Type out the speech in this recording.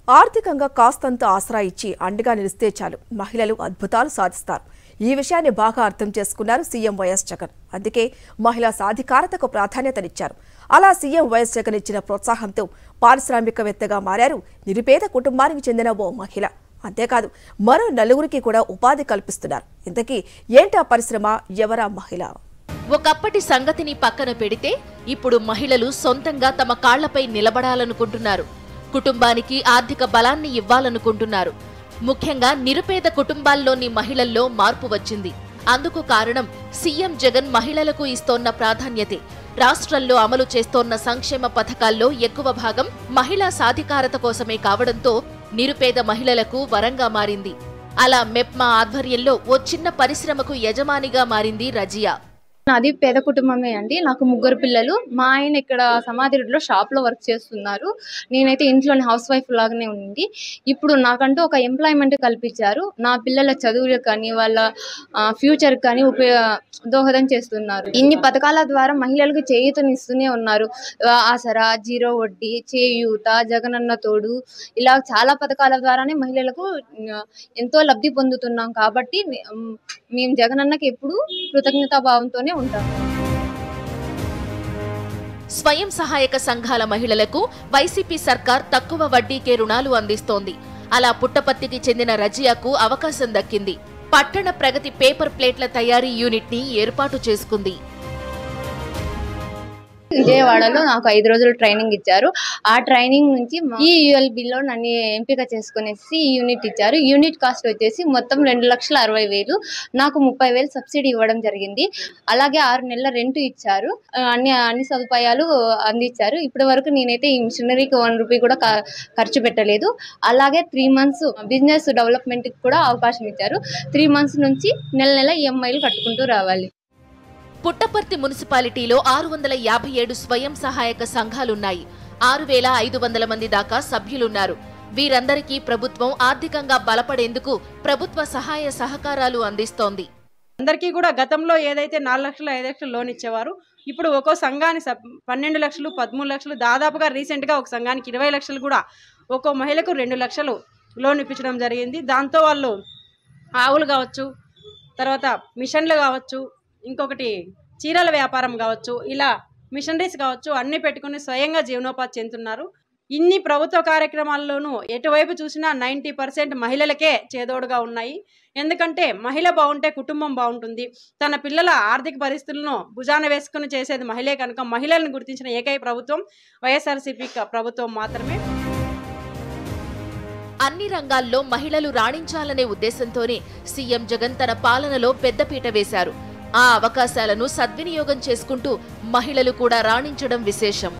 ఆర్థికంగా కాస్తంత ఆసరా ఇచ్చి అండగా నిలిస్తే చాలు మహిళలు అద్భుతాలు సాధిస్తారు ఈ విషయాన్ని బాగా అర్థం చేసుకున్నారు సీఎం వైఎస్ జగన్ అందుకే మహిళా సాధికారతకు ప్రాధాన్యతనిచ్చారు అలా సీఎం వైఎస్ జగన్ ఇచ్చిన ప్రోత్సాహంతో పారిశ్రామికవేత్తగా మారారు నిరుపేద కుటుంబానికి చెందిన ఓ మహిళ అంతేకాదు మరో నలుగురికి కూడా ఉపాధి కల్పిస్తున్నారు ఇంతకీ ఏంటా పరిశ్రమ ఎవరా మహిళ ఒకప్పటి సంగతిని పక్కన పెడితే ఇప్పుడు మహిళలు సొంతంగా తమ కాళ్లపై నిలబడాలనుకుంటున్నారు కుటుంబానికి ఆర్థిక బలాన్ని ఇవ్వాలనుకుంటున్నారు ముఖ్యంగా నిరుపేద కుటుంబాల్లోని మహిళల్లో మార్పు వచ్చింది అందుకు కారణం సీఎం జగన్ మహిళలకు ఇస్తోన్న ప్రాధాన్యతే రాష్ట్రంలో అమలు చేస్తోన్న సంక్షేమ పథకాల్లో ఎక్కువ భాగం మహిళా సాధికారత కోసమే కావడంతో నిరుపేద మహిళలకు వరంగా మారింది అలా మెప్మా ఆధ్వర్యంలో ఓ చిన్న పరిశ్రమకు యజమానిగా మారింది రజియా నాది పేద కుటుంబమే అండి నాకు ముగ్గురు పిల్లలు మా ఆయన ఇక్కడ సమాధి రోడ్లో షాప్లో వర్క్ చేస్తున్నారు నేనైతే ఇంట్లోనే హౌస్ వైఫ్ లాగానే ఉంది ఇప్పుడు నాకంటూ ఒక ఎంప్లాయ్మెంట్ కల్పించారు నా పిల్లల చదువులకు కానీ వాళ్ళ ఫ్యూచర్ కానీ ఉపయోగ దోహదం చేస్తున్నారు ఇన్ని పథకాల ద్వారా మహిళలకు చేయూతనిస్తూనే ఉన్నారు ఆ, ఆసరా జీరో వడ్డీ చేయూత జగనన్న తోడు ఇలా చాలా పథకాల ద్వారానే మహిళలకు ఆ, ఎంతో లబ్ధి పొందుతున్నాం కాబట్టి ఉమ్, మేము జగనన్నకి ఎప్పుడు కృతజ్ఞతాభావంతోనే ఉంటాం స్వయం సహాయక సంఘాల మహిళలకు వైసీపీ సర్కార్ తక్కువ వడ్డీకే రుణాలు అందిస్తోంది అలా పుట్టపత్తికి చెందిన రజియాకు అవకాశం దక్కింది పట్టణ ప్రగతి పేపర్ ప్లేట్ల తయారీ యూనిట్ ని ఏర్పాటు చేసుకుంది విజయవాడలో నాకు ఐదు రోజులు ట్రైనింగ్ ఇచ్చారు ఆ ట్రైనింగ్ నుంచి ఈ యుఎల్బిలో నన్ను ఎంపిక చేసుకునేసి ఈ యూనిట్ ఇచ్చారు యూనిట్ కాస్ట్ వచ్చేసి మొత్తం రెండు లక్షల అరవై వేలు నాకు ముప్పై వేలు సబ్సిడీ ఇవ్వడం జరిగింది అలాగే ఆరు నెలల రెంట్ ఇచ్చారు ఆ, అన్ని అన్ని సదుపాయాలు అందించారు ఇప్పటి వరకు నేనైతే ఈ మిషనరీకి వన్ రూపీ కూడా క- ఖర్చు పెట్టలేదు అలాగే త్రీ మంత్స్ బిజినెస్ డెవలప్మెంట్ కూడా అవకాశం ఇచ్చారు త్రీ మంత్స్ నుంచి నెల నెల ఈఎంఐలు కట్టుకుంటూ రావాలి పుట్టపర్తి మున్సిపాలిటీలో ఆరు వందల యాభై ఏడు స్వయం సహాయక సంఘాలున్నాయి ఆరు వేల ఐదు వందల మంది దాకా సభ్యులున్నారు వీరందరికీ ప్రభుత్వం ఆర్థికంగా బలపడేందుకు ప్రభుత్వ సహాయ సహకారాలు అందిస్తోంది అందరికీ కూడా గతంలో ఏదైతే నాలుగు లక్షలు ఐదు లక్షలు లోన్ ఇచ్చేవారు ఇప్పుడు ఒక్కో సంఘాన్ని సబ్- పన్నెండు లక్షలు పదమూడు లక్షలు దాదాపుగా రీసెంట్గా ఒక సంఘానికి ఇరవై లక్షలు కూడా ఒక్కో మహిళకు రెండు లక్షలు లోన్ ఇప్పించడం జరిగింది దాంతో వాళ్ళు ఆవులు కావచ్చు తర్వాత మిషన్లు కావచ్చు ఇంకొకటి చీరల వ్యాపారం కావచ్చు ఇలా మిషనరీస్ కావచ్చు అన్నీ పెట్టుకుని స్వయంగా జీవనోపాధి చెందుతున్నారు ఇన్ని ప్రభుత్వ కార్యక్రమాల్లోనూ ఎటువైపు చూసినా నైంటీ పర్సెంట్ మహిళలకే చేదోడుగా ఉన్నాయి ఎందుకంటే మహిళ బాగుంటే కుటుంబం బాగుంటుంది తన పిల్లల ఆర్థిక పరిస్థితులను భుజాన వేసుకుని చేసేది మహిళే కనుక మహిళలను గుర్తించిన ఏకైక ప్రభుత్వం వైఎస్ఆర్సీపీ క- ప్రభుత్వం మాత్రమే అన్ని రంగాల్లో మహిళలు రాణించాలనే ఉద్దేశంతోనే సీఎం జగన్ తన పాలనలో పెద్దపీట వేశారు ఆ అవకాశాలను సద్వినియోగం చేసుకుంటూ మహిళలు కూడా రాణించడం విశేషం